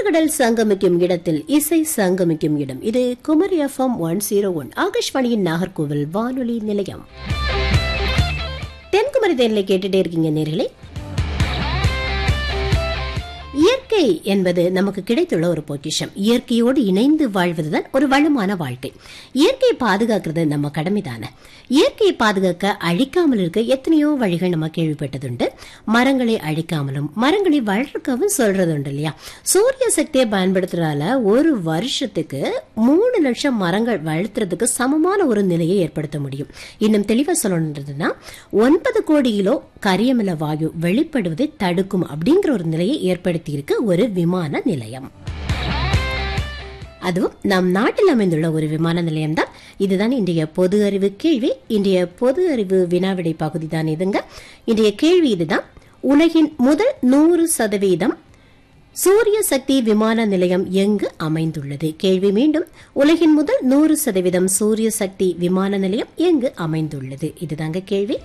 காற்றுகடல் சங்கமிக்கும் இடத்தில் இசை சங்கமிக்கும் இடம் இது Kumari FM one zero one ஆகாஷ்வாணியின் நாகர்கோவில் வானொலி நிலையம் தென்குமரி தேனிலை கேட்டுட்டே இருக்கீங்க நேர்களே இயற்கை என்பது நமக்கு கிடைத்துள்ள ஒரு பொக்கிஷம் இயற்கையோடு இணைந்து வாழ்வதுதான் ஒரு வளமான வாழ்க்கை இயற்கையை பாதுகாக்கிறது நம்ம கடமைதானே இயற்கையை பாதுகாக்க அழிக்காமல் இருக்க எத்தனையோ வழிகள் நம்ம கேள்விப்பட்டதுண்டு மரங்களை அழிக்காமலும் மரங்களை வளர்க்கவும் சொல்றது உண்டு இல்லையா சூரிய சக்தியை பயன்படுத்துறதால ஒரு வருஷத்துக்கு மூணு லட்சம் மரங்கள் வளர்த்துறதுக்கு சமமான ஒரு நிலையை ஏற்படுத்த முடியும் இன்னும் தெளிவா சொல்லணுன்றதுன்னா ஒன்பது கோடி கிலோ கரியமில வாயு வெளிப்படுவதை தடுக்கும் அப்படிங்கிற ஒரு நிலையை ஏற்படுத்தியிருக்கு ஒரு விமான நிலையம் அதுவும் நம் நாட்டில் அமைந்துள்ள ஒரு விமான நிலையம் தான் இதுதான் இன்றைய பொது அறிவு கேள்வி இன்றைய பொது அறிவு வினாவிடை பகுதி தான் இதுங்க இன்றைய கேள்வி இதுதான் உலகின் முதல் நூறு சதவீதம் சூரிய சக்தி விமான நிலையம் எங்கு அமைந்துள்ளது கேள்வி மீண்டும் உலகின் முதல் நூறு சதவீதம் சூரிய சக்தி விமான நிலையம் எங்கு அமைந்துள்ளது இதுதாங்க கேள்வி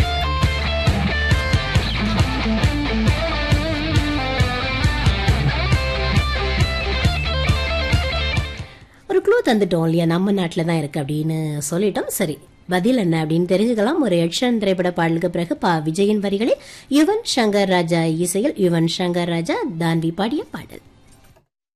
ஒரு க்ளூ தந்துட்டோம் இல்லையா நம்ம நாட்டில் தான் இருக்கு அப்படின்னு சொல்லிட்டோம் சரி பதில் என்ன அப்படின்னு தெரிஞ்சுக்கலாம் ஒரு எக்ஷன் திரைப்பட பாடலுக்கு பிறகு பா விஜயின் வரிகளில் யுவன் சங்கர் ராஜா இசையில் யுவன் சங்கர் ராஜா தான்வி பாடிய பாடல்